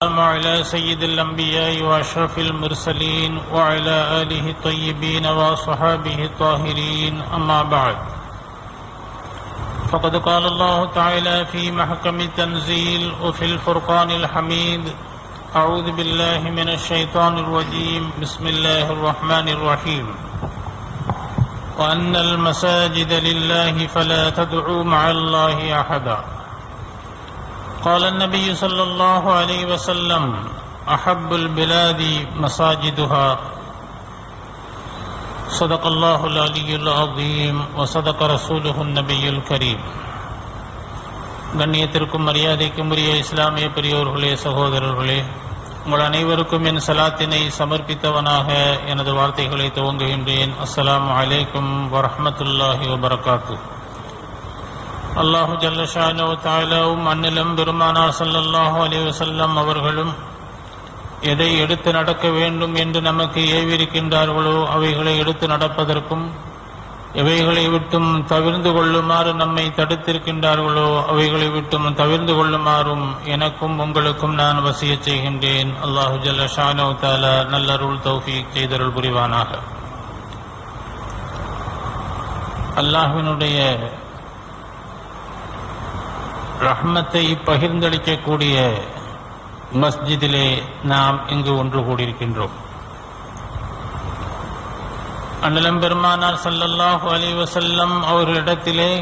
السلام على سيد الأنبياء وأشرف المرسلين وعلى آله الطيبين وصحابه الطاهرين أما بعد فقد قال الله تعالى في محكم التنزيل وفي الفرقان الحميد أعوذ بالله من الشيطان الرجيم بسم الله الرحمن الرحيم وأن المساجد لله فلا تدعوا مع الله أحدا قال النبي صلى الله عليه وسلم أحب البلاد مساجدها صدق الله العلي العظيم وصدق رسوله النبي الكريم கண்ணியத்திற்கும் மரியாதைக்கும் உரிய இஸ்லாமிய பெரியோர்களே சகோதரர்களே உங்கள் அனைவருக்கும் என் சலாத்தினை சமர்ப்பித்தவனாக எனது வார்த்தைகளை துவங்குகின்றேன் அஸ்ஸலாமு அலைக்கும் வரஹ்மத்துல்லாஹி வபரகாத்து அல்லாஹு ஜல்லஷானோ தாலாவும் அன்னிலம் பெருமானார் ஸல்லல்லாஹு அலைஹி வஸல்லம் அவர்களும் எதை எடுத்து நடக்க வேண்டும் என்று நமக்கு ஏவிருக்கின்றார்களோ அவைகளை எடுத்து நடப்பதற்கும் எவைகளை விட்டும் தவிர்ந்து கொள்ளுமாறு நம்மை தடுத்திருக்கின்றார்களோ அவைகளை விட்டும் தவிர்ந்து கொள்ளுமாறும் எனக்கும் உங்களுக்கும் நான் வசிய செய்கின்றேன் அல்லாஹு ஜல்ல ஷானோ தாலா நல்லருள் தௌஃபீக் செய்தருள் புரிவானாக அல்லாஹ்வினுடைய ரஹ்மத்தை பகிர்ந்தளிக்கக்கூடிய மஸ்ஜிதிலே நாம் இங்கு ஒன்று கூடியிருக்கின்றோம் அண்ணலம் பெருமானார் சல்லல்லாஹு அலைஹி வஸல்லம் அவர்களிடத்திலே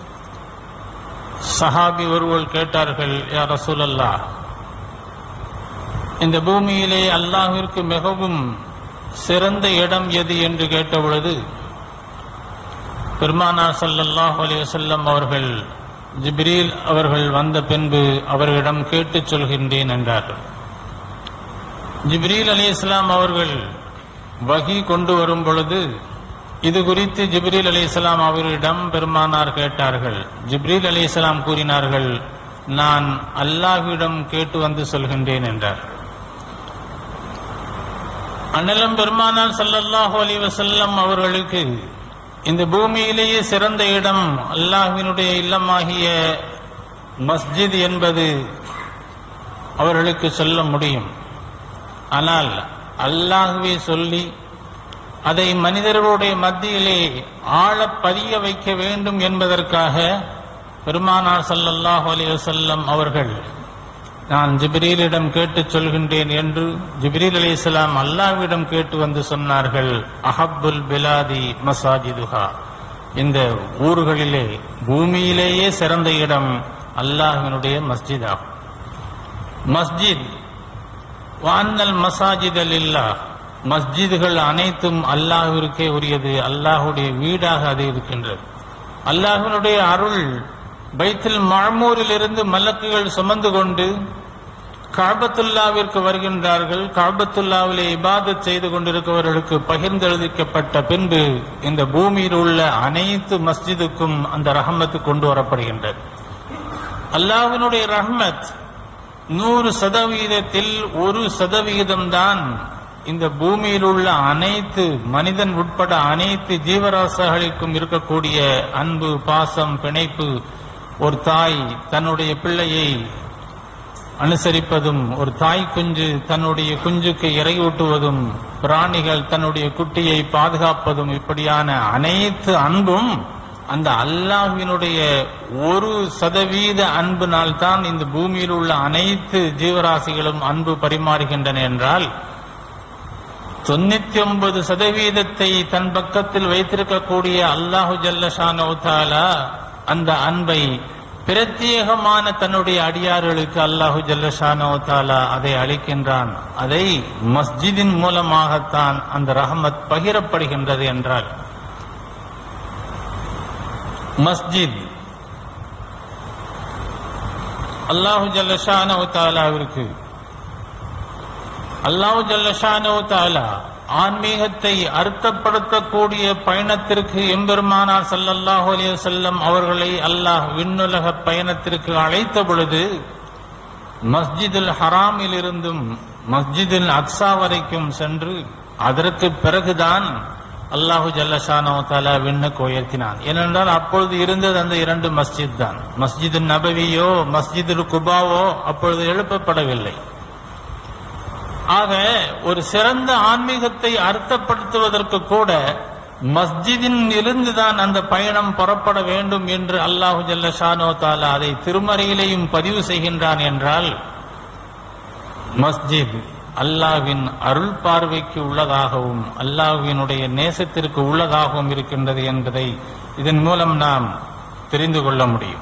சஹாபி ஒருவர் கேட்டார்கள் யா ரசூலல்லாஹ் இந்த பூமியிலே அல்லாஹ்விற்கு மிகவும் சிறந்த இடம் எது என்று கேட்டபொழுது பெருமானார் சல்லல்லாஹு அலைஹி வஸல்லம் அவர்கள் ஜிப்ரீல் அவர்கள் வந்த பின்பு அவர்களிடம் கேட்டுச் சொல்கின்றேன் என்றார்கள் ஜிப்ரீல் அலி இஸ்லாம் அவர்கள் வகி கொண்டு வரும் பொழுது இது குறித்து ஜிப்ரீல் அலி இஸ்லாம் அவர்களிடம் பெருமானார் கேட்டார்கள் ஜிப்ரீல் அலி இஸ்லாம் கூறினார்கள் நான் அல்லாஹ்விடம் கேட்டு வந்து சொல்கின்றேன் என்றார் அண்ணலம் பெருமானார் சல்லல்லாஹு அலி வசல்லம் அவர்களுக்கு இந்த பூமியிலேயே சிறந்த இடம் அல்லாஹ்வினுடைய இல்லமாகிய மஸ்ஜித் என்பது அவர்களுக்கு சொல்ல முடியும் ஆனால் அல்லாஹ்வே சொல்லி அதை மனிதர்களுடைய மத்தியிலே ஆழ பதிய வைக்க வேண்டும் என்பதற்காக பெருமானார் சல்லல்லாஹு அலி வசல்லம் அவர்கள் நான் ஜிப்ரீலிடம் கேட்டு சொல்கின்றேன் என்று ஜிப்ரீல் அலி இஸ்லாம் அல்லாவிடம் கேட்டு வந்து சொன்னார்கள் அஹப்புல் பிலாதி மசாஜிதுஹா இந்த ஊர்களிலே பூமியிலேயே சிறந்த இடம் அல்லாஹினுடைய மஸ்ஜித் ஆகும் மஸ்ஜித் வான்னல் மசாஜித் அல்லா மஸ்ஜிதுகள் அனைத்தும் அல்லாஹிற்கே உரியது அல்லாஹுடைய வீடாக அது இருக்கின்றது அல்லாஹினுடைய அருள் பைத்தில் மாமூரில் இருந்து மலக்குகள் சுமந்து கொண்டு காபத்துல்லாவிற்கு வருகின்றார்கள் காபத்துல்லாவிலே இபாதத் செய்து கொண்டிருப்பவர்களுக்கு பகிர்ந்தெழுதிக்கப்பட்ட பின்பு இந்த பூமியில் உள்ள அனைத்து மஸ்ஜிதுக்கும் அந்த ரஹமத்து கொண்டு வரப்படுகின்றது அல்லாஹினுடைய ரஹ்மத் நூறு சதவீதத்தில் ஒரு சதவிகிதம் தான் இந்த பூமியில் உள்ள அனைத்து மனிதன் உட்பட அனைத்து ஜீவராசர்களுக்கும் இருக்கக்கூடிய அன்பு பாசம் பிணைப்பு ஒரு தாய் தன்னுடைய பிள்ளையை அனுசரிப்பதும் ஒரு தாய் குஞ்சு தன்னுடைய குஞ்சுக்கு இறையூட்டுவதும் பிராணிகள் தன்னுடைய குட்டியை பாதுகாப்பதும் இப்படியான அனைத்து அன்பும் அந்த அல்லாஹ்வினுடைய ஒரு சதவீத அன்பினால் தான் இந்த பூமியில் உள்ள அனைத்து ஜீவராசிகளும் அன்பு பரிமாறுகின்றன என்றால் தொண்ணூத்தி ஒன்பது சதவீதத்தை தன் பக்கத்தில் வைத்திருக்கக்கூடிய அல்லாஹு ஜல்லஷானோ தாலா அந்த அன்பை பிரத்யேகமான தன்னுடைய அடியார்களுக்கு அல்லாஹு ஜல்லஷானோ தாலா அதை அளிக்கின்றான் அதை மஸ்ஜிதின் மூலமாகத்தான் அந்த ரஹமத் பகிரப்படுகின்றது என்றால் மஸ்ஜித் அல்லாஹு ஜல்லஷானோ தாலாவிற்கு அல்லாஹு ஜல்லஷானோ தாலா ஆன்மீகத்தை அர்த்தப்படுத்தக்கூடிய பயணத்திற்கு எம்பெருமானார் சல்லல்லாஹு அலைய செல்லம் அவர்களை அல்லாஹ் விண்ணுலக பயணத்திற்கு அழைத்த பொழுது மஸ்ஜிதுல் ஹராமில் இருந்தும் மஸ்ஜிதுல் அக்ஸா வரைக்கும் சென்று அதற்கு பிறகுதான் அல்லாஹு ஜல்லஷானோ தாலா விண்ணுக்கு உயர்த்தினான் ஏனென்றால் அப்பொழுது இருந்தது அந்த இரண்டு மஸ்ஜித் தான் மஸ்ஜிது நபவியோ மஸ்ஜிது குபாவோ அப்பொழுது எழுப்பப்படவில்லை ஆக ஒரு சிறந்த ஆன்மீகத்தை அர்த்தப்படுத்துவதற்கு கூட மஸ்ஜிதின் இருந்துதான் அந்த பயணம் புறப்பட வேண்டும் என்று அல்லாஹு ஜல்ல ஷானோ தாலா அதை திருமறையிலேயும் பதிவு செய்கின்றான் என்றால் மஸ்ஜித் அல்லாஹ்வின் அருள் பார்வைக்கு உள்ளதாகவும் அல்லாஹ்வினுடைய நேசத்திற்கு உள்ளதாகவும் இருக்கின்றது என்பதை இதன் மூலம் நாம் தெரிந்து கொள்ள முடியும்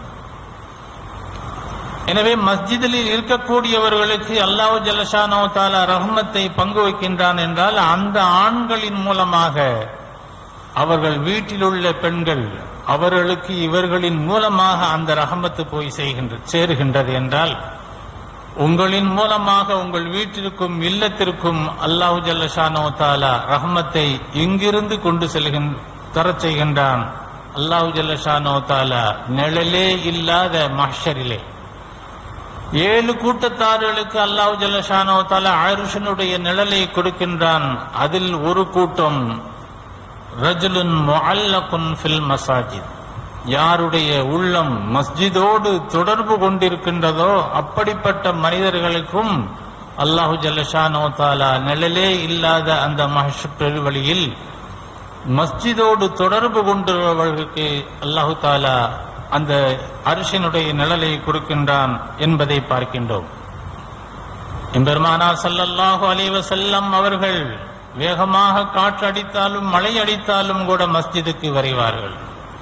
எனவே மஸ்ஜிதில் இருக்கக்கூடியவர்களுக்கு அல்லாஹ் ஜல்லஷானோ தாலா ரஹ்மத்தை பங்கு வைக்கின்றான் என்றால் அந்த ஆண்களின் மூலமாக அவர்கள் வீட்டில் உள்ள பெண்கள் அவர்களுக்கு இவர்களின் மூலமாக அந்த ரஹமத்து போய் செய்கின்ற சேருகின்றது என்றால் உங்களின் மூலமாக உங்கள் வீட்டிற்கும் இல்லத்திற்கும் அல்லாஹு ஜல்லஷானோ தாலா ரஹமத்தை இங்கிருந்து கொண்டு செல்கின்ற தரச் செய்கின்றான் அல்லாஹு ஜல்லஷானோ தாலா நிழலே இல்லாத மஹ்ஷரிலே ஏழு கூட்டத்தார்களுக்கு அல்லாஹு ஜல்லஷானோ தாலா ஆருஷனுடைய நிழலை கொடுக்கின்றான் அதில் ஒரு கூட்டம் ரஜுலுன் முஅல்லகுன் ஃபில் மசாஜித் யாருடைய உள்ளம் மஸ்ஜிதோடு தொடர்பு கொண்டிருக்கின்றதோ அப்படிப்பட்ட மனிதர்களுக்கும் அல்லாஹு ஜல்லஷானோ தாலா நிழலே இல்லாத அந்த மஹஷ் பெருவழியில் மஸ்ஜிதோடு தொடர்பு கொண்டுள்ளவர்களுக்கு அல்லாஹு தாலா அந்த அரிசினுடைய நிழலை கொடுக்கின்றான் என்பதை பார்க்கின்றோம் எம்பெருமானார் ஸல்லல்லாஹு அலைஹி வஸல்லம் அவர்கள் வேகமாக காற்று அடித்தாலும் மழை அடித்தாலும் கூட மஸ்ஜிதுக்கு வரைவார்கள்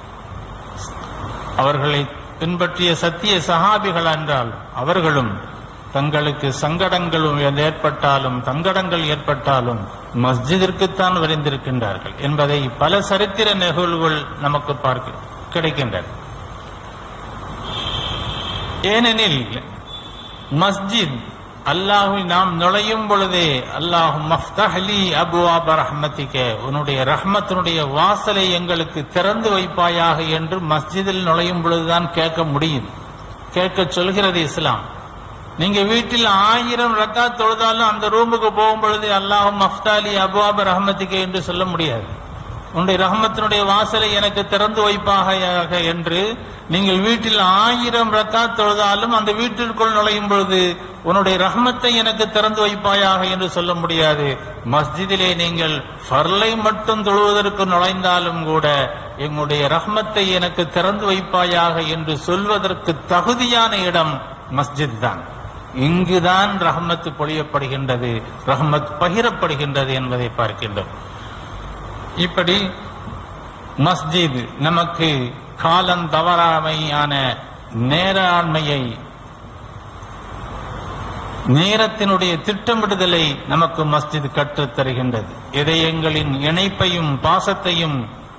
அவர்களை பின்பற்றிய சத்திய சஹாபிகள் என்றால் அவர்களும் தங்களுக்கு சங்கடங்களும் ஏற்பட்டாலும் தங்கடங்கள் ஏற்பட்டாலும் மஸ்ஜிதிற்குத்தான் விரைந்திருக்கின்றார்கள் என்பதை பல சரித்திர நிகழ்வுகள் நமக்கு பார்க்க கிடைக்கின்றன ஏனெனில் மஸ்ஜித் அல்லாஹு நாம் நுழையும் பொழுதே அல்லாஹு மஃப்தஹ்லி அபுவாப ரஹ்மத்திக்க உன்னுடைய ரஹ்மத்தினுடைய வாசலை எங்களுக்கு திறந்து வைப்பாயாக என்று மஸ்ஜிதில் நுழையும் பொழுதுதான் கேட்க முடியும் கேட்க சொல்கிறது இஸ்லாம் நீங்க வீட்டில் ஆயிரம் ரக்கா தொழுதாலும் அந்த ரூமுக்கு போகும் பொழுது அல்லாஹு மஃப்தாலி அபுவாப ரஹ்மத்திக்க என்று சொல்ல முடியாது உன்னுடைய ரஹமத்தினுடைய வாசலை எனக்கு திறந்து வைப்பாக என்று நீங்கள் வீட்டில் ஆயிரம் ரக்கா தொழுதாலும் அந்த வீட்டிற்குள் நுழையும் பொழுது உன்னுடைய ரஹமத்தை எனக்கு திறந்து வைப்பாயாக என்று சொல்ல முடியாது மஸ்ஜிதிலே நீங்கள் ஃபர்லை மட்டும் தொழுவதற்கு நுழைந்தாலும் கூட எங்களுடைய ரஹ்மத்தை எனக்கு திறந்து வைப்பாயாக என்று சொல்வதற்கு தகுதியான இடம் மஸ்ஜித் தான் இங்குதான் ரஹமத்து பொழியப்படுகின்றது ரஹமத் பகிரப்படுகின்றது என்பதை பார்க்கின்றோம் இப்படி மஸ்ஜித் நமக்கு காலம் தவறாமையான நேராண்மையை நேரத்தினுடைய திட்டமிடுதலை நமக்கு மஸ்ஜித் கற்றுத் தருகின்றது இதயங்களின் இணைப்பையும் பாசத்தையும்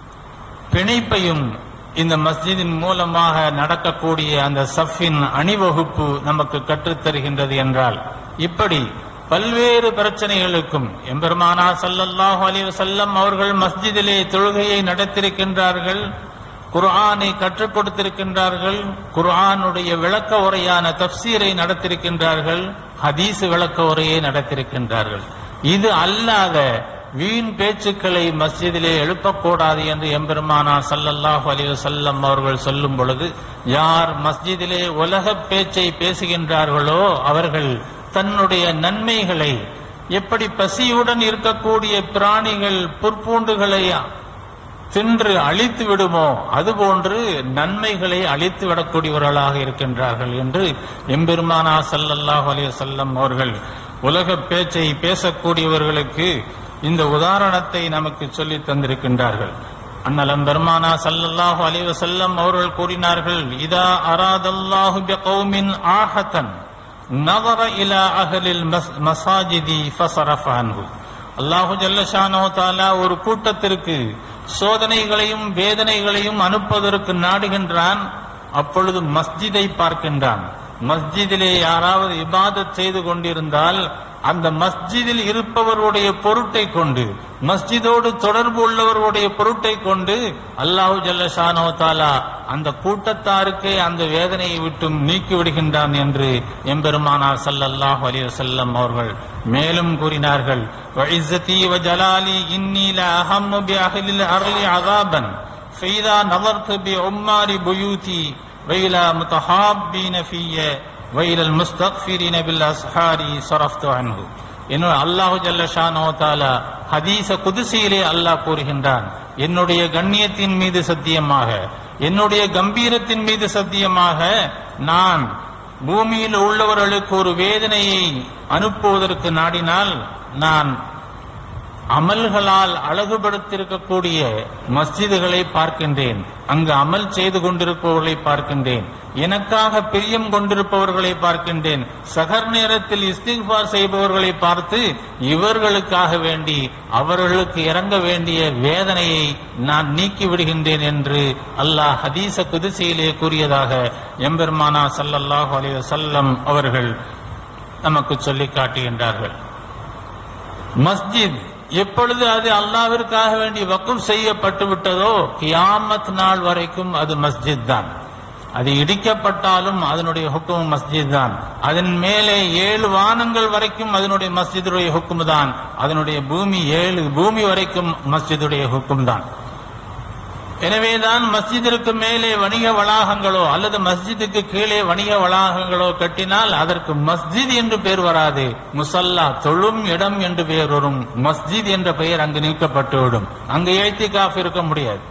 பிணைப்பையும் இந்த மஸ்ஜிதின் மூலமாக நடக்கக்கூடிய அந்த சஃபின் அணிவகுப்பு நமக்கு கற்றுத் தருகின்றது என்றால் இப்படி பல்வேறு பிரச்சனைகளுக்கும் எம்பெருமானா சல்லல்லாஹு அலைஹி வஸல்லம் அவர்கள் மஸ்ஜிதிலே தொழுகையை நடத்திருக்கின்றார்கள் குர்ஆனை கற்றுக் கொடுத்திருக்கின்றார்கள் குர்ஆனுடைய விளக்க உரையான தப்சீரை நடத்திருக்கின்றார்கள் ஹதீஸ் விளக்க உரையை நடத்திருக்கின்றார்கள் இது அல்லாத வீண் பேச்சுக்களை மஸ்ஜிதிலே எழுப்பக்கூடாது என்று எம்பெருமானார் சல்லல்லாஹு அலைஹி வஸல்லம் அவர்கள் சொல்லும் பொழுது யார் மஸ்ஜிதிலே உலக பேச்சை பேசுகின்றார்களோ அவர்கள் தன்னுடைய நன்மைகளை எப்படி பசியுடன் இருக்கக்கூடிய பிராணிகள் புற்பூண்டுகளை தின்று அழித்து விடுமோ அதுபோன்று நன்மைகளை அழித்து விடக்கூடியவர்களாக இருக்கின்றார்கள் என்று எம்பெருமானா சல்லல்லாஹு அலைஹி வஸல்லம் அவர்கள் உலக பேச்சை பேசக்கூடியவர்களுக்கு இந்த உதாரணத்தை நமக்கு சொல்லி தந்திருக்கின்றார்கள் அண்ணலம் பெருமானா சல்லல்லாஹு அலைஹி வஸல்லம் அவர்கள் கூறினார்கள் இதா அராதல்லாஹு பிகௌமின் ஆஹதன் நவர இலா அகலில் மசாஜிதி ஃபசரஃப அன்ஹு அல்லாஹு ஜல்லஷானோ தாலா ஒரு கூட்டத்திற்கு சோதனைகளையும் வேதனைகளையும் அனுப்புவதற்கு நாடுகின்றான் அப்பொழுது மஸ்ஜிதை பார்க்கின்றான் மஸ்ஜிதிலே யாராவது இபாதத் செய்து கொண்டிருந்தால் அந்த மஸ்ஜிதில் இருப்பவருடைய பொருட்டை கொண்டு மஸ்ஜிதோடு தொடர்பு உள்ளவருடைய பொருட்டை கொண்டு அல்லாஹு ஜல்லஷானோ தாலா அந்த கூட்டத்தாருக்கே அந்த வேதனையை விட்டும் நீக்கி விடுகின்றான் என்று எம்பெருமானார் சல்லல்லாஹு அலைஹி வஸல்லம் அவர்கள் மேலும் கூறினார்கள் وعزتي وجلالي إني لأهم بأهل الأرض عذابا فإذا نظرت بعمار بيوتي وإلى متحابين في وإلى المستغفرين بالأسحار صرفت عنه என்னோட அல்லாஹு ஜல்லஷானோ தாலா ஹதீச குதிசையிலே அல்லாஹ் கூறுகின்றான் என்னுடைய கண்ணியத்தின் மீது சத்தியமாக என்னுடைய கம்பீரத்தின் மீது சத்தியமாக நான் பூமியில் உள்ளவர்களுக்கு ஒரு வேதனையை அனுப்புவதற்கு நாடினால் நான் அமல்களால் அழகுபடுத்தியிருக்கக்கூடிய மஸ்ஜிதுகளை பார்க்கின்றேன் அங்கு அமல் செய்து கொண்டிருப்பவர்களை பார்க்கின்றேன் எனக்காக பிரியம் கொண்டிருப்பவர்களை பார்க்கின்றேன் சகர் நேரத்தில் இஸ்திஃபார் செய்பவர்களை பார்த்து இவர்களுக்காக வேண்டி அவர்களுக்கு இறங்க வேண்டிய வேதனையை நான் நீக்கி விடுகின்றேன் என்று அல்லாஹ் ஹதீச குதிசையிலே கூறியதாக எம்பெருமானா ஸல்லல்லாஹு அலைஹி வஸல்லம் அவர்கள் நமக்கு சொல்லி காட்டுகின்றார்கள் மஸ்ஜித் எப்பொழுது அது அல்லாவிற்காக வேண்டி வக்கும் செய்யப்பட்டு விட்டதோ கியாமத் நாள் வரைக்கும் அது மஸ்ஜித் தான் அது இடிக்கப்பட்டாலும் அதனுடைய ஹுக்கும் மஸ்ஜித் தான் அதன் மேலே ஏழு வானங்கள் வரைக்கும் அதனுடைய மஸ்ஜிதுடைய ஹுக்கும் தான் அதனுடைய பூமி ஏழு பூமி வரைக்கும் மஸ்ஜிதுடைய ஹுக்கும் தான் எனவேதான் மஸ்ஜிதிற்கு மேலே வணிக வளாகங்களோ அல்லது மஸ்ஜிதுக்கு கீழே வணிக வளாகங்களோ கட்டினால் அதற்கு மஸ்ஜித் என்று பெயர் வராது முசல்லா தொழும் இடம் என்று பெயர் வரும் மஸ்ஜித் என்ற பெயர் அங்கு நீக்கப்பட்டுவிடும் அங்கு ஏத்திகாஃப் இருக்க முடியாது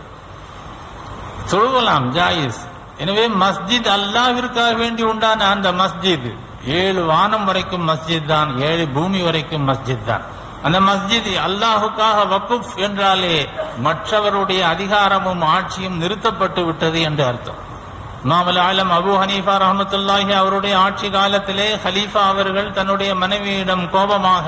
தொழுவலாம் ஜாயிஸ் எனவே மஸ்ஜித் அல்லாவிற்காக வேண்டி உண்டான அந்த மஸ்ஜித் ஏழு வானம் வரைக்கும் மஸ்ஜித் தான் ஏழு பூமி வரைக்கும் மஸ்ஜித் தான் அந்த மஸ்ஜித் அல்லாஹுக்காக வக்குப் என்றாலே மற்றவருடைய அதிகாரமும் ஆட்சியும் நிறுத்தப்பட்டு விட்டது என்று அர்த்தம் இமாமுல் ஆலம் அபு ஹனீஃபா ரஹமத்துல்லாஹி அவருடைய ஆட்சி காலத்திலே ஹலீஃபா அவர்கள் தன்னுடைய மனைவியிடம் கோபமாக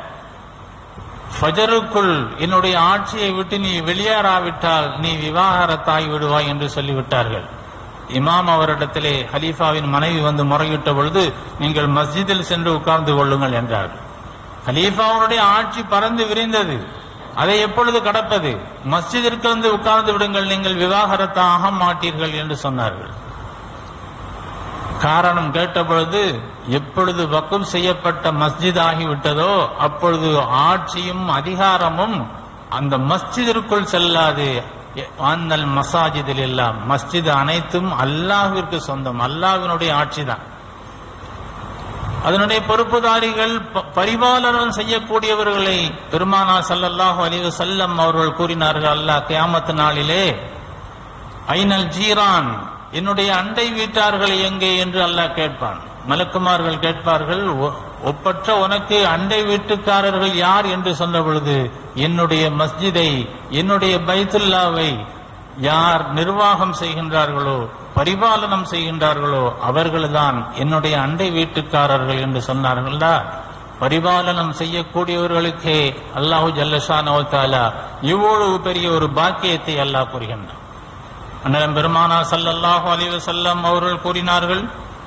ஃபஜருக்குள் என்னுடைய ஆட்சியை விட்டு நீ வெளியேறாவிட்டால் நீ விவாகரத்தாய் விடுவாய் என்று சொல்லிவிட்டார்கள் இமாம் அவரிடத்திலே ஹலீஃபாவின் மனைவி வந்து முறையிட்ட பொழுது நீங்கள் மஸ்ஜிதில் சென்று உட்கார்ந்து கொள்ளுங்கள் என்றார்கள் ஹலீஃபாவுடைய ஆட்சி பறந்து விரிந்தது அதை எப்பொழுது கடப்பது மஸ்ஜிதிற்கு வந்து உட்கார்ந்து விடுங்கள் நீங்கள் விவாகரத்தாக மாட்டீர்கள் என்று சொன்னார்கள் காரணம் கேட்டபொழுது எப்பொழுது வக்கும் செய்யப்பட்ட மஸ்ஜித் ஆகிவிட்டதோ அப்பொழுது ஆட்சியும் அதிகாரமும் அந்த மஸ்ஜிதிற்குள் செல்லாது அந்தல் மசாஜிதில் எல்லாம் மஸ்ஜித் அனைத்தும் அல்லாஹ்விற்கு சொந்தம் அல்லாஹ்வினுடைய ஆட்சி தான் அதனுடைய பொறுப்புதாரிகள் ப- பரிபாலனம் செய்யக்கூடியவர்களை பெருமானா ஸல்லல்லாஹு அலைஹி வஸல்லம் அவர்கள் கூறினார்கள் அல்லாஹ் கியாமத் நாளிலே ஐனல் ஜீரான் என்னுடைய அண்டை வீட்டார்கள் எங்கே என்று அல்லாஹ் கேட்பான் மலக்குமார்கள் கேட்பார்கள் "ஒ- ஒப்பற்ற உனக்கு அண்டை வீட்டுக்காரர்கள் யார் என்று சொன்ன பொழுது என்னுடைய மஸ்ஜிதை என்னுடைய பைத்துல்லாவை யார் நிர்வாகம் செய்கின்றார்களோ பரிபாலனம் செய்கின்றார்களோ அவர்கள்தான் என்னுடைய அண்டை வீட்டுக்காரர்கள் என்று சொன்னார்களா பரிபாலனம் செய்யக்கூடியவர்களுக்கே அல்லாஹு ஜல்லஷானோ தாலா இவ்வளவு பெரிய ஒரு பாக்கியத்தை அல்லாஹ் கூறுகின்றான் அண்ணலம் பெருமானா ஸல்லல்லாஹு அலைஹி வஸல்லம் அவர்கள் கூறினார்கள்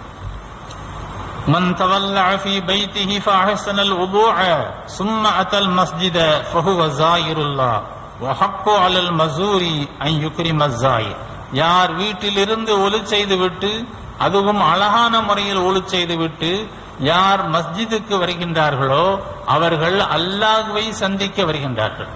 من تولع في بيته فأحسن الوضوء ثم أتى المسجد فهو زائر الله وحق على المزور أن يكرم الزائر யார் வீட்டிலிருந்து ஒலி செய்துவிட்டு அதுவும் அழகான முறையில் ஒலி செய்துவிட்டு யார் மஸ்ஜிதுக்கு வருகின்றார்களோ அவர்கள் அல்லாஹ்வை சந்திக்க வருகின்றார்கள்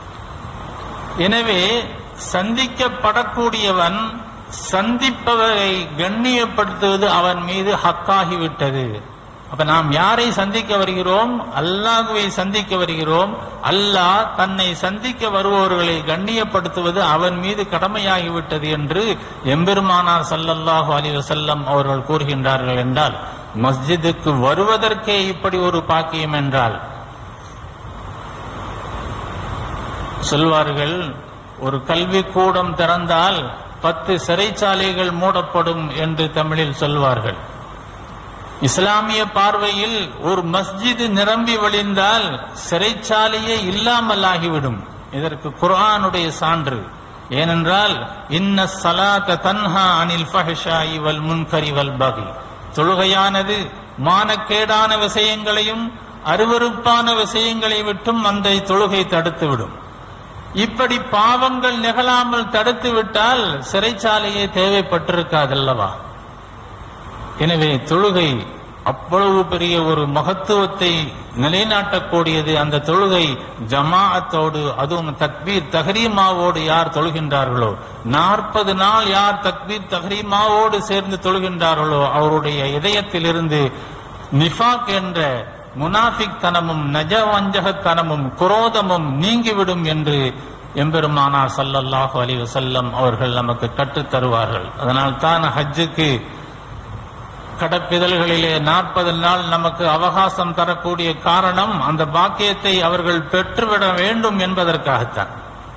எனவே சந்திக்கப்படக்கூடியவன் சந்திப்பவரை கண்ணியப்படுத்துவது அவன் மீது ஹக்காகிவிட்டது அப்ப நாம் யாரை சந்திக்க வருகிறோம் அல்லாஹுவை சந்திக்க வருகிறோம் அல்லாஹ் தன்னை சந்திக்க வருபவர்களை கண்ணியப்படுத்துவது அவன் மீது கடமையாகிவிட்டது என்று எம்பெருமானார் ஸல்லல்லாஹு அலைஹி வஸல்லம் அவர்கள் கூறுகின்றார்கள் என்றால் மஸ்ஜிதுக்கு வருவதற்கே இப்படி ஒரு பாக்கியம் என்றால் சொல்வார்கள் ஒரு கல்வி கூடம் திறந்தால் பத்து சிறைச்சாலைகள் மூடப்படும் என்று தமிழில் சொல்வார்கள் இஸ்லாமிய பார்வையில் ஒரு மஸ்ஜித் நிரம்பி வழிந்தால் சிறைச்சாலையே இல்லாமல் ஆகிவிடும் இதற்கு குர்ஆனுடைய சான்று ஏனென்றால் இன்ன சலாத்த தன்ஹா அனில் ஃபஹ்ஷாயி வல் முன்கரி வல் பகி தொழுகையானது மானக்கேடான விஷயங்களையும் அருவருப்பான விஷயங்களை விட்டும் அந்த தொழுகை தடுத்துவிடும் இப்படி பாவங்கள் நிகழாமல் தடுத்து விட்டால் சிறைச்சாலையே தேவைப்பட்டிருக்காதல்லவா எனவே தொழுகை அவ்வளவு பெரிய ஒரு மகத்துவத்தை நிலைநாட்டக்கூடியது அந்த தொழுகை ஜமாஅத்தோடு அதுவும் தக்பீர் தஹரீமாவோடு யார் தொழுகின்றார்களோ நாற்பது நாள் யார் தக்பீர் தஹரீமாவோடு சேர்ந்து தொழுகின்றார்களோ அவருடைய இதயத்திலிருந்து நிஃபாக் என்ற முனாஃபிக் தனமும் நஜவஞ்சகத்தனமும் குரோதமும் நீங்கிவிடும் என்று எம்பெருமானார் ஸல்லல்லாஹு அலைஹி வஸல்லம் அவர்கள் நமக்கு கற்றுத் தருவார்கள் அதனால் தான் ஹஜ்ஜுக்கு கடப்பிதழ்களிலே நாற்பது நாள் நமக்கு அவகாசம் தரக்கூடிய காரணம் அந்த பாக்கியத்தை அவர்கள் பெற்றுவிட வேண்டும் என்பதற்காகத்தான்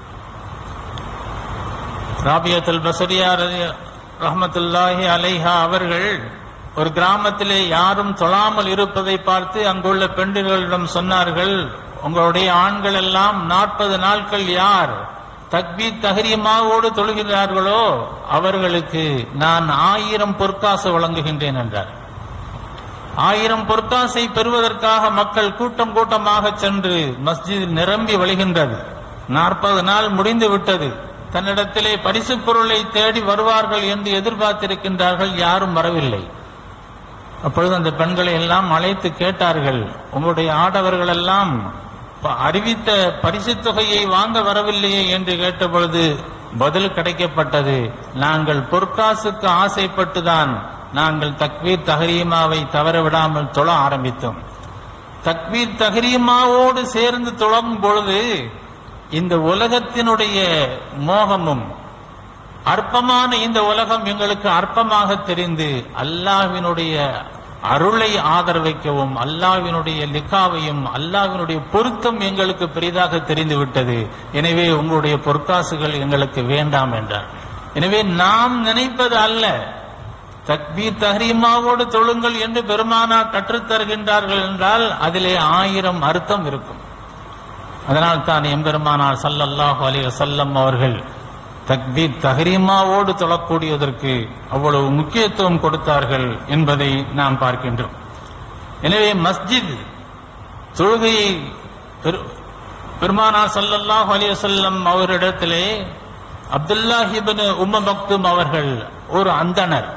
ராபியத்துல் பசரியார் ரஹமத்துல்லாஹி அலைஹா அவர்கள் ஒரு கிராமத்திலே யாரும் தொழாமல் இருப்பதை பார்த்து அங்குள்ள பெண்களிடம் சொன்னார்கள் உங்களுடைய ஆண்கள் எல்லாம் நாற்பது நாட்கள் யார் தக்பீர் தஹரியமாவோடு தொழுகிறார்களோ அவர்களுக்கு நான் ஆயிரம் பொற்காசு வழங்குகின்றேன் என்றார் ஆயிரம் பொற்காசை பெறுவதற்காக மக்கள் கூட்டம் கூட்டமாக சென்று மஸ்ஜித் நிரம்பி வழிகின்றது நாற்பது நாள் முடிந்து விட்டது தன்னிடத்திலே பரிசு பொருளை தேடி வருவார்கள் என்று எதிர்பார்த்திருக்கின்றார்கள் யாரும் வரவில்லை அப்பொழுது அந்த பெண்களை எல்லாம் அழைத்து கேட்டார்கள் உங்களுடைய ஆடவர்கள் எல்லாம் ப- அறிவித்த பரிசுத் தொகையை வாங்க வரவில்லையே என்று கேட்டபொழுது பதில் கிடைக்கப்பட்டது நாங்கள் பொற்காசுக்கு ஆசைப்பட்டுதான் நாங்கள் தக்வீர் தஹரீமாவை தவற விடாமல் தொழ ஆரம்பித்தோம் தக்வீர் தஹரீமாவோடு சேர்ந்து தொழங்கும் பொழுது இந்த உலகத்தினுடைய மோகமும் அற்பமான இந்த உலகம் எங்களுக்கு அற்பமாக தெரிந்து அல்லாஹ்வினுடைய அருளை ஆதரவைக்கவும் அல்லாஹ்வினுடைய லிகாவையும் அல்லாஹ்வினுடைய பொருத்தம் எங்களுக்கு பெரிதாக தெரிந்து விட்டது எனவே உங்களுடைய பொற்காசுகள் எங்களுக்கு வேண்டாம் என்றார் எனவே நாம் நினைப்பது அல்ல தக்பீர் தஹரீமாவோடு தொழுங்கள் என்று பெருமானார் கற்றுத் தருகின்றார்கள் என்றால் அதிலே ஆயிரம் அர்த்தம் இருக்கும் அதனால் தான் எம்பெருமானார் ஸல்லல்லாஹு அலைஹி வஸல்லம் அவர்கள் தக்பீர் தஹரீமாவோடு தொழக்கூடியதற்கு அவ்வளவு முக்கியத்துவம் கொடுத்தார்கள் என்பதை நாம் பார்க்கின்றோம் எனவே மஸ்ஜித் தொழுகையை பெரு- பெருமானார் ஸல்லல்லாஹு அலைஹி வஸல்லம் அவரிடத்திலே அப்துல்லாஹ் இப்னு உம்ம மக்தும் அவர்கள் ஒரு அந்தணர்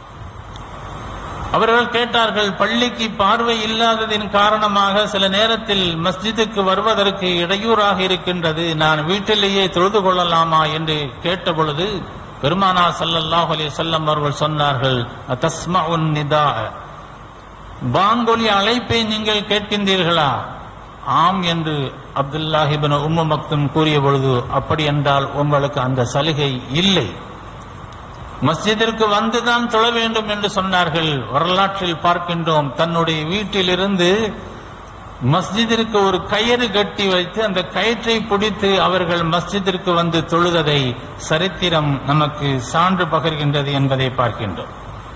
அவர்கள் கேட்டார்கள் பள்ளிக்கு பார்வை இல்லாததின் காரணமாக சில நேரத்தில் மஸ்ஜிதுக்கு வருவதற்கு இடையூறாக இருக்கின்றது நான் வீட்டிலேயே தொழுது கொள்ளலாமா என்று கேட்டபொழுது பெருமானார் ஸல்லல்லாஹு அலைஹி வஸல்லம் அவர்கள் சொன்னார்கள் தஸ்மஉன் நிதா பாங்கொலி அழைப்பை நீங்கள் கேட்கின்றீர்களா ஆம் என்று அப்துல்லாஹிபின் உம்மு மக்தும் கூறிய பொழுது அப்படி என்றால் உங்களுக்கு அந்த சலுகை இல்லை மஸ்ஜிதிற்கு வந்துதான் தொழ வேண்டும் என்று சொன்னார்கள் வரலாற்றில் பார்க்கின்றோம் தன்னுடைய வீட்டிலிருந்து மஸ்ஜிதிற்கு ஒரு கயிறு கட்டி வைத்து அந்த கயிற்றை பிடித்து அவர்கள் மஸ்ஜிதிற்கு வந்து தொழுததை சரித்திரம் நமக்கு சான்று பகர்கின்றது என்பதை பார்க்கின்றோம்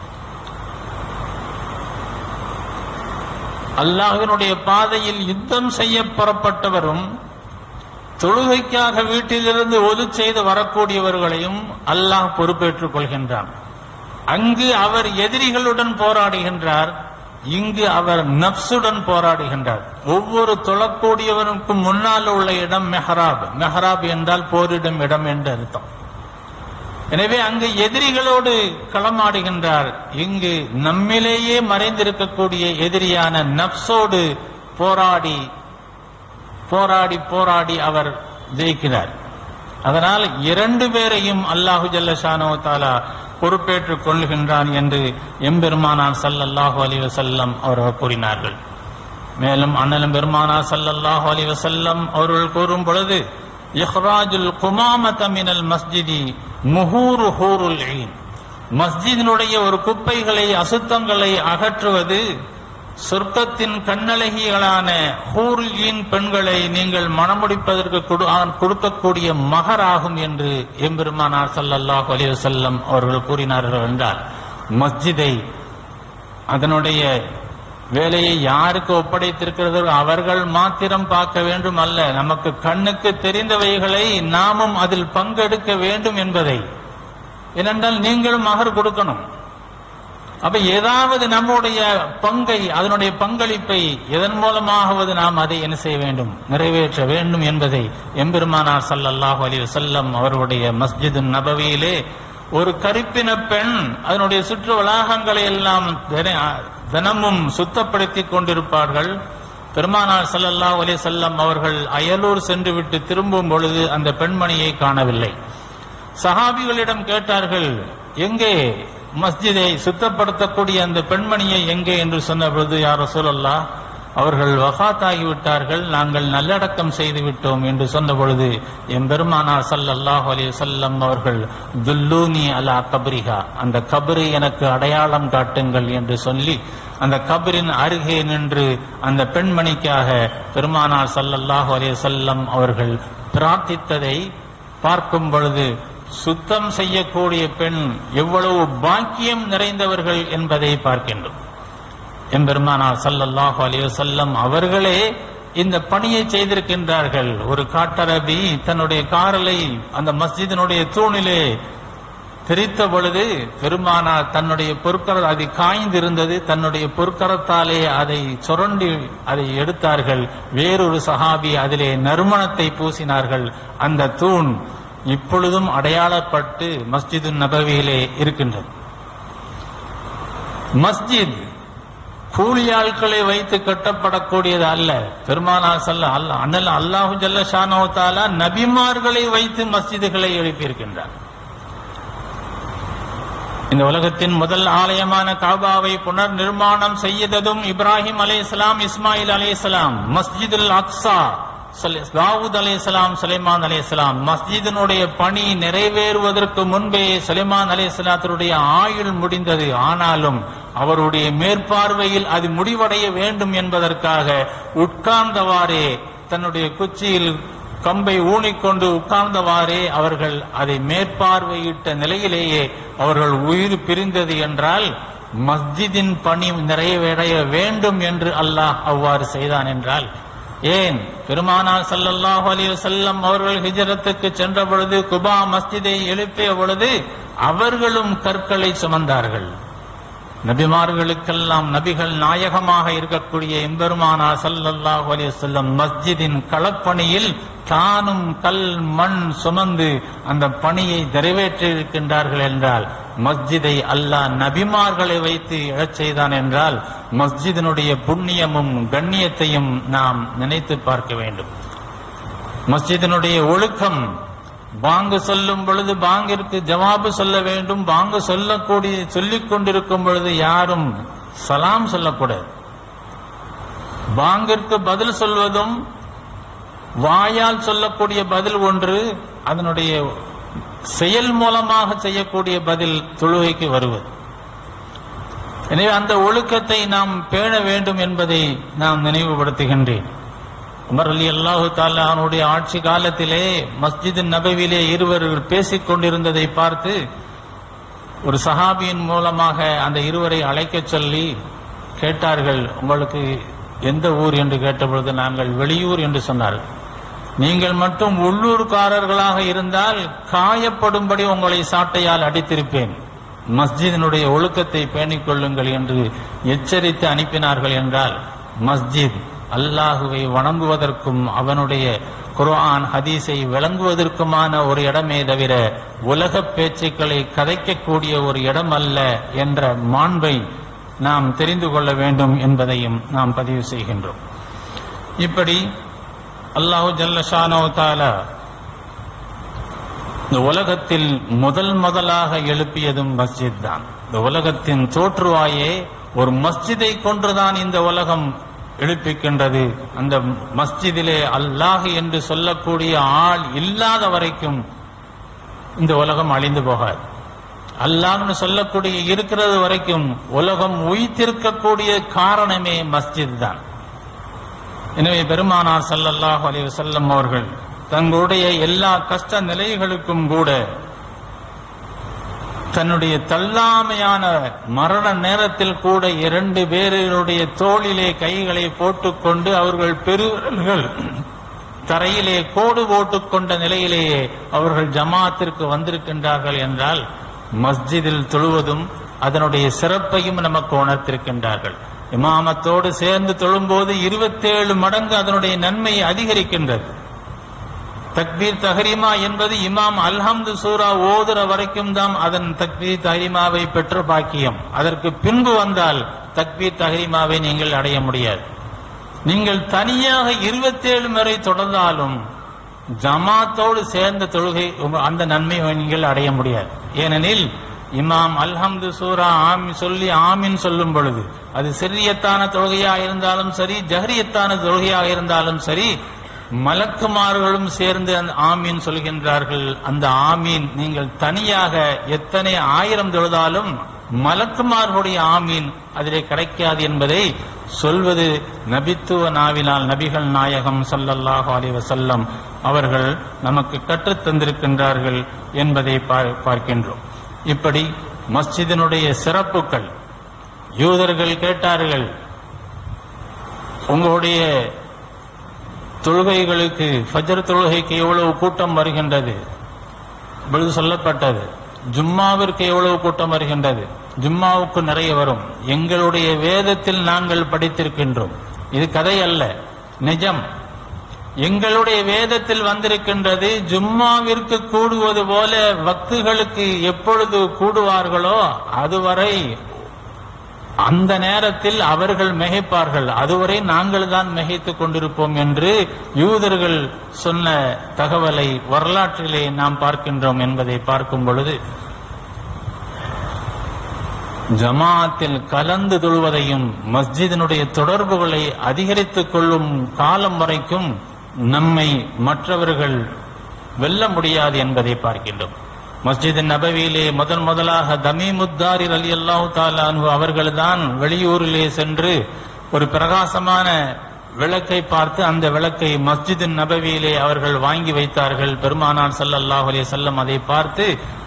அல்லாஹ்வினுடைய பாதையில் யுத்தம் செய்ய புறப்பட்டவரும் தொழுகைக்காக வீட்டிலிருந்து ஒது செய்து வரக்கூடியவர்களையும் அல்லாஹ் பொறுப்பேற்றுக் கொள்கின்றான் அங்கு அவர் எதிரிகளுடன் போராடுகின்றார் இங்கு அவர் நப்சுடன் போராடுகின்றார் ஒவ்வொரு தொழக்கூடியவருக்கும் முன்னால் உள்ள இடம் மெஹராப் மெஹராப் என்றால் போரிடும் இடம் என்று அர்த்தம் எனவே அங்கு எதிரிகளோடு களமாடுகின்றார் இங்கு நம்மிலேயே மறைந்திருக்கக்கூடிய எதிரியான நப்சோடு போராடி போராடி போராடி அவர் ஜெயிக்கிறார் அதனால் இரண்டு பேரையும் அல்லாஹு ஜல்லஷானோ தாலா பொறுப்பேற்றுக் கொள்கின்றான் என்று எம்பெருமானார் ஸல்லல்லாஹு அலைஹி வஸல்லம் அவர்கள் கூறினார்கள் மேலும் அண்ணலும் பெருமானார் ஸல்லல்லாஹு அலைஹி வஸல்லம் அவர்கள் கூறும் பொழுது இஹ்ராஜுல் குமாமத மினல் மஸ்ஜிதி முஹூரு ஹூருல் ஈன் மஸ்ஜிதினுடைய ஒரு குப்பைகளை அசுத்தங்களை அகற்றுவது சொர்க்கத்தின் கண்ணழகிகளான ஹூர்லியின் பெண்களை நீங்கள் மணமுடிப்பதற்கு கொடு- ஆ- கொடுக்கக்கூடிய மகராகும் என்று எம்பெருமானார் ஸல்லல்லாஹு அலைஹி வஸல்லம் அவர்கள் கூறினார்கள் என்றால் மஸ்ஜிதை அதனுடைய வேலையை யாருக்கு ஒப்படைத்திருக்கிறதோ அவர்கள் மாத்திரம் பார்க்க வேண்டும் அல்ல நமக்கு கண்ணுக்கு தெரிந்தவைகளை நாமும் அதில் பங்கெடுக்க வேண்டும் என்பதை ஏனென்றால் நீங்களும் மகர் கொடுக்கணும் அப்ப ஏதாவது நம்முடைய பங்கை அதனுடைய பங்களிப்பை எதன் மூலமாகவது நாம் அதை என்ன செய்ய வேண்டும் நிறைவேற்ற வேண்டும் என்பதை எம்பெருமானார் ஸல்லல்லாஹு அலைஹி வஸல்லம் அவர்களுடைய மஸ்ஜித் நபவியிலே ஒரு கருப்பின பெண் அதனுடைய சுற்று வளாகங்களை எல்லாம் தின- தினமும் சுத்தப்படுத்தி கொண்டிருப்பார்கள் பெருமானார் ஸல்லல்லாஹு அலைஹி வஸல்லம் அவர்கள் அயலூர் சென்று விட்டு திரும்பும் பொழுது அந்த பெண்மணியை காணவில்லை சஹாபிகளிடம் கேட்டார்கள் எங்கே மஸ்ஜிதை சுத்தப்படுத்தக்கூடிய அந்த பெண்மணியை எங்கே என்று சொன்ன பொழுது யார் சொல்லல்லா அவர்கள் வஃத்தாகிவிட்டார்கள் நாங்கள் நல்லடக்கம் செய்து விட்டோம் என்று சொன்ன பொழுது எம்பெருமானார் ஸல்லல்லாஹு அலைஹி வஸல்லம் அவர்கள் துல்லூனி அலா கபரிஹா அந்த கபரை எனக்கு அடையாளம் காட்டுங்கள் என்று சொல்லி அந்த கபரின் அருகே நின்று அந்த பெண்மணிக்காக பெருமானார் ஸல்லல்லாஹு அலைஹி வஸல்லம் அவர்கள் பிரார்த்தித்ததை பார்க்கும் பொழுது சுத்தம் செய்யக்கூடிய பெண் எவ்வளவு பாக்கியம் நிறைந்தவர்கள் என்பதை பார்க்கின்றோம் எம்பெருமானார் ஸல்லல்லாஹு அலைஹி வஸல்லம் அவர்களே இந்த பணியை செய்திருக்கின்றார்கள் ஒரு காட்டரபி தன்னுடைய காரலை அந்த மஸ்ஜிதினுடைய தூணிலே தெரித்த பொழுது பெருமானார் தன்னுடைய பொற்கர அது காய்ந்திருந்தது தன்னுடைய பொற்கரத்தாலே அதை சுரண்டி அதை எடுத்தார்கள் வேறொரு சஹாபி அதிலே நறுமணத்தை பூசினார்கள் அந்த தூண் இப்பொழுதும் அடையாளப்பட்டு மஸ்ஜிது நபவியிலே இருக்கின்றது மஸ்ஜித் கூலி ஆட்களை வைத்து கட்டப்படக்கூடியது அல்ல பெருமானார் சல்ல அல்ல அண்ணல் அல்லாஹு ஜல்ல ஷானோத்தாலா நபிமார்களை வைத்து மஸ்ஜிதுகளை எழுப்பியிருக்கின்றார் இந்த உலகத்தின் முதல் ஆலயமான காபாவை புனர் நிர்மாணம் செய்ததும் இப்ராஹிம் அலைஹிஸ்ஸலாம் இஸ்மாயில் அலைஹிஸ்ஸலாம் மஸ்ஜிதுல் அக்ஸா சுலை- தாவூத் அலைஹிஸ்ஸலாம் சுலைமான் அலைஹிஸ்ஸலாம் மஸ்ஜிதினுடைய பணி நிறைவேறுவதற்கு முன்பே சுலைமான் அலைஹிஸ்ஸலாத்தினுடைய ஆயுள் முடிந்தது ஆனாலும் அவருடைய மேற்பார்வையில் அது முடிவடைய வேண்டும் என்பதற்காக உட்கார்ந்தவாறே தன்னுடைய குச்சியில் கம்பை ஊனிக்கொண்டு உட்கார்ந்தவாறே அவர்கள் அதை மேற்பார்வையிட்ட நிலையிலேயே அவர்கள் உயிர் பிரிந்தது என்றால் மஸ்ஜிதின் பணி நிறைவேற வேண்டும் என்று அல்லாஹ் அவ்வாறு செய்தான் என்றால் ஏன் பெருமானார் ஸல்லல்லாஹு அலைஹி வஸல்லம் அவர்கள் ஹிஜரத்துக்கு சென்ற பொழுது குபா மஸ்ஜிதை எழுப்பிய பொழுது அவர்களும் கற்களை சுமந்தார்கள் நபிமார்களுக்கெல்லாம் நபிகள் நாயகமாக இருக்கக்கூடிய எம்பெருமானார் ஸல்லல்லாஹு அலைஹி வஸல்லம் மஸ்ஜிதின் களப்பணியில் தானும் கல் மண் சுமந்து அந்த பணியை நிறைவேற்றியிருக்கின்றார்கள் என்றால் மஸ்ஜிதை அல்லாஹ் நபிமார்களை வைத்து எழச் செய்தான் என்றால் மஸ்ஜிதினுடைய புண்ணியமும் கண்ணியத்தையும் நாம் நினைத்து பார்க்க வேண்டும் மஸ்ஜிதினுடைய ஒழுக்கம் பாங்கு சொல்லும் பொழுது பாங்கிற்கு ஜவாபு சொல்ல வேண்டும் பாங்கு சொல்லக்கூடிய சொல்லிக் கொண்டிருக்கும் பொழுது யாரும் சலாம் சொல்லக்கூடாது பாங்கிற்கு பதில் சொல்வதும் வாயால் சொல்லக்கூடிய பதில் ஒன்று அதனுடைய செயல் மூலமாக செய்யக்கூடிய பதில் தொழுகைக்கு வருவது எனவே அந்த ஒழுக்கத்தை நாம் பேண வேண்டும் என்பதை நாம் நினைவுபடுத்துகின்றேன் உமர் அலி அல்லாஹு தாலானுடைய ஆட்சி காலத்திலே மஸ்ஜித் நபவிலே இருவர் பேசிக் கொண்டிருந்ததை பார்த்து ஒரு சஹாபியின் மூலமாக அந்த இருவரை அழைக்கச் சொல்லி கேட்டார்கள் உங்களுக்கு எந்த ஊர் என்று கேட்டபொழுது நாங்கள் வெளியூர் என்று சொன்னார்கள் நீங்கள் மட்டும் உள்ளூர்காரர்களாக இருந்தால் காயப்படும்படி உங்களை சாட்டையால் அடித்திருப்பேன் மஸ்ஜிதினுடைய ஒழுக்கத்தை பேணிக் கொள்ளுங்கள் என்று எச்சரித்து அனுப்பினார்கள் என்றால் மஸ்ஜித் அல்லாஹுவை வணங்குவதற்கும் அவனுடைய குர்ஆன் ஹதீஸை விளங்குவதற்குமான ஒரு இடமே தவிர உலக பேச்சுக்களை கதைக்கக்கூடிய ஒரு இடம் அல்ல என்ற மாண்பை நாம் தெரிந்து கொள்ள வேண்டும் என்பதையும் நாம் பதிவு செய்கின்றோம் இப்படி அல்லாஹு ஜல்லஷானோ தாலா இந்த உலகத்தில் முதல் முதலாக எழுப்பியதும் மஸ்ஜித் தான் இந்த உலகத்தின் தோற்றுவாயே ஒரு மஸ்ஜிதை கொன்றுதான் இந்த உலகம் எழுப்பிக்கின்றது அந்த மஸ்ஜிதிலே அல்லாஹ் என்று சொல்லக்கூடிய ஆள் இல்லாத வரைக்கும் இந்த உலகம் அழிந்து போகாது அல்லாஹ்னு சொல்லக்கூடிய இருக்கிறது வரைக்கும் உலகம் உயிர்த்திருக்கக்கூடிய காரணமே மஸ்ஜித் தான் எனவே பெருமானார் ஸல்லல்லாஹு அலைஹி வஸல்லம் அவர்கள் தங்களுடைய எல்லா கஷ்ட நிலைகளுக்கும் கூட தன்னுடைய தள்ளாமையான மரண நேரத்தில் கூட இரண்டு பேருடைய தோளிலே கைகளை போட்டுக்கொண்டு அவர்கள் பெருவர்கள் தரையிலே கோடு போட்டுக்கொண்ட நிலையிலேயே அவர்கள் ஜமாத்திற்கு வந்திருக்கின்றார்கள் என்றால் மஸ்ஜிதில் தொழுவதும் அதனுடைய சிறப்பையும் நமக்கு உணர்த்திருக்கின்றார்கள் இமாமத்தோடு சேர்ந்து தொழும்போது இருபத்தேழு மடங்கு அதனுடைய நன்மை அதிகரிக்கின்றது தக்பீர் தஹரீமா என்பது இமாம் அல்ஹம்து சூரா ஓதுற வரைக்கும் தான் அதன் தக்பீர் தஹரீமாவை பெற்ற பாக்கியம் அதற்கு பின்பு வந்தால் தக்பீர் தஹரீமாவை நீங்கள் அடைய முடியாது நீங்கள் தனியாக இருபத்தேழு முறை தொடர்ந்தாலும் ஜமாத்தோடு சேர்ந்த தொழுகை உங்க- அந்த நன்மையை நீங்கள் அடைய முடியாது ஏனெனில் இமாம் அல்ஹம்து சூரா ஆமி சொல்லி ஆமின் சொல்லும் பொழுது அது சிறியத்தான தொழுகையா இருந்தாலும் சரி ஜஹரியத்தான தொழுகையாக இருந்தாலும் சரி மலக்குமார்களும் சேர்ந்து அந்த ஆமீன் சொல்கின்றார்கள் அந்த ஆமீன் நீங்கள் தனியாக எத்தனை ஆயிரம் தொழுதாலும் மலக்குமார்களுடைய ஆமீன் அதிலே கிடைக்காது என்பதை சொல்வது நபித்துவ நாவினால் நபிகள் நாயகம் ஸல்லல்லாஹு அலைஹி வஸல்லம் அவர்கள் நமக்கு கற்றுத் தந்திருக்கின்றார்கள் என்பதை பார்- பார்க்கின்றோம் இப்படி மஸ்ஜிதினுடைய சிறப்புகள் யூதர்கள் கேட்டார்கள் உங்களுடைய தொழுகைகளுக்கு ஃபஜர் தொழுகைக்கு எவ்வளவு கூட்டம் வருகின்றது இப்பொழுது சொல்லப்பட்டது ஜும்மாவிற்கு எவ்வளவு கூட்டம் வருகின்றது ஜும்மாவுக்கு நிறைய வரும் எங்களுடைய வேதத்தில் நாங்கள் படித்திருக்கின்றோம் இது கதை அல்ல நிஜம் எங்களுடைய வேதத்தில் வந்திருக்கின்றது ஜும்மாவிற்கு கூடுவது போல வக்துகளுக்கு எப்பொழுது கூடுவார்களோ அதுவரை அந்த நேரத்தில் அவர்கள் மிகைப்பார்கள் அதுவரை நாங்கள் தான் மிகைத்துக் கொண்டிருப்போம் என்று யூதர்கள் சொன்ன தகவலை வரலாற்றிலே நாம் பார்க்கின்றோம் என்பதை பார்க்கும் பொழுது ஜமாத்தில் கலந்து தொழுவதையும் மஸ்ஜிதினுடைய தொடர்புகளை அதிகரித்துக் கொள்ளும் காலம் வரைக்கும் நம்மை மற்றவர்கள் வெல்ல முடியாது என்பதை பார்க்கின்றோம் மஸ்ஜித் நபவியிலே முதன் முதலாக தமீமுத்தாரிர் அலி அல்லாஹு தாலானு அவர்கள்தான் வெளியூரிலே சென்று ஒரு பிரகாசமான விளக்கை பார்த்து அந்த விளக்கை மஸ்ஜித் நபவியிலே அவர்கள் வாங்கி வைத்தார்கள் பெருமானார் ஸல்லல்லாஹு அலைஹி வஸல்லம் அதை பார்த்து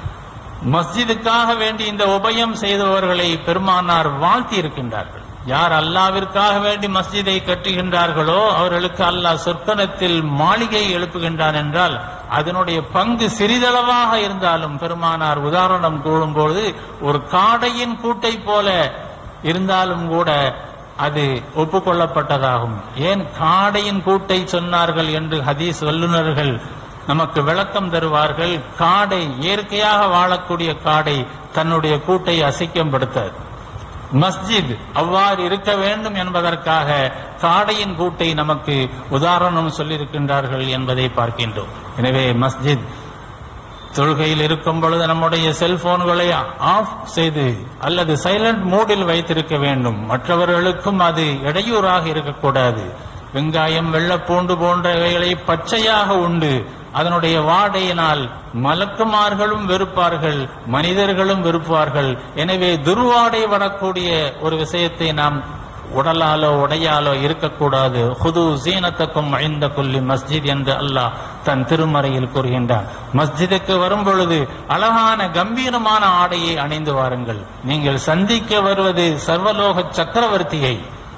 மஸ்ஜிதுக்காக வேண்டி இந்த உபயம் செய்தவர்களை பெருமானார் வாழ்த்தி இருக்கின்றார்கள் யார் அல்லாவிற்காக வேண்டி மஸ்ஜிதை கட்டுகின்றார்களோ அவர்களுக்கு அல்லாஹ் சொற்கனத்தில் மாளிகை எழுப்புகின்றான் என்றால் அதனுடைய பங்கு சிறிதளவாக இருந்தாலும் பெருமானார் உதாரணம் கூறும்போது ஒரு காடையின் கூட்டை போல இருந்தாலும் கூட அது ஒப்புக்கொள்ளப்பட்டதாகும் ஏன் காடையின் கூட்டை சொன்னார்கள் என்று ஹதீஸ் வல்லுநர்கள் நமக்கு விளக்கம் தருவார்கள் காடை இயற்கையாக வாழக்கூடிய காடை தன்னுடைய கூட்டை அசிக்கப்படுத்தாது மஸ்ஜித் அவ்வாறு இருக்க வேண்டும் என்பதற்காக காடையின் கூட்டை நமக்கு உதாரணம் சொல்லியிருக்கின்றார்கள் என்பதை பார்க்கின்றோம் எனவே மஸ்ஜித் தொழுகையில் இருக்கும் பொழுது நம்முடைய செல்போன்களை ஆஃப் செய்து அல்லது சைலண்ட் மூடில் வைத்திருக்க வேண்டும் மற்றவர்களுக்கும் அது இடையூறாக இருக்கக்கூடாது வெங்காயம் வெள்ளப்பூண்டு போன்றவைகளை பச்சையாக உண்டு அதனுடைய வாடையினால் மலக்குமார்களும் வெறுப்பார்கள் மனிதர்களும் வெறுப்பார்கள் எனவே துர்வாடை வரக்கூடிய ஒரு விஷயத்தை நாம் உடலாலோ உடையாலோ இருக்கக்கூடாது ஹுது சீனத்தக்கும் ஐந்த கொல்லி மஸ்ஜித் என்று அல்லாஹ் தன் திருமறையில் கூறுகின்றான் மஸ்ஜிதுக்கு வரும் பொழுது அழகான கம்பீரமான ஆடையை அணிந்து வாருங்கள் நீங்கள் சந்திக்க வருவது சர்வலோக சக்கரவர்த்தியை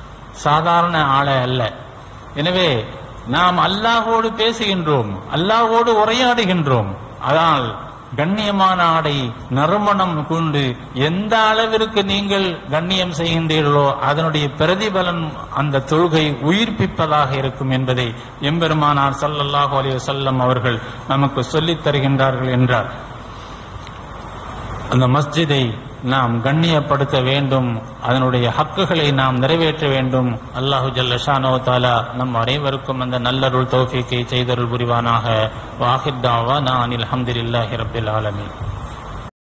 சாதாரண ஆளை அல்ல எனவே நாம் அல்லாஹோடு பேசுகின்றோம் அல்லாஹோடு உரையாடுகின்றோம் ஆனால் கண்ணியமான ஆடை நறுமணம் கொண்டு எந்த அளவிற்கு நீங்கள் கண்ணியம் செய்கின்றீர்களோ அதனுடைய பிரதிபலன் அந்த தொழுகை உயிர்ப்பிப்பதாக இருக்கும் என்பதை எம்பெருமானார் ஸல்லல்லாஹு அலைஹி வஸல்லம் அவர்கள் நமக்கு சொல்லித் தருகின்றார்கள் என்றார் அந்த மஸ்ஜிதை நாம் கண்ணியப்படுத்த வேண்டும் அதனுடைய ஹக்குகளை நாம் நிறைவேற்ற வேண்டும் அல்லாஹு ஜல்ல ஷானோ தாலா நம் அனைவருக்கும் அந்த நல்லருள் தௌஃபீக்கை செய்தருள் புரிவானாக வாஹித் தாவா நான் அல்ஹம்துலில்லாஹி ரப்பில் ஆலமீன்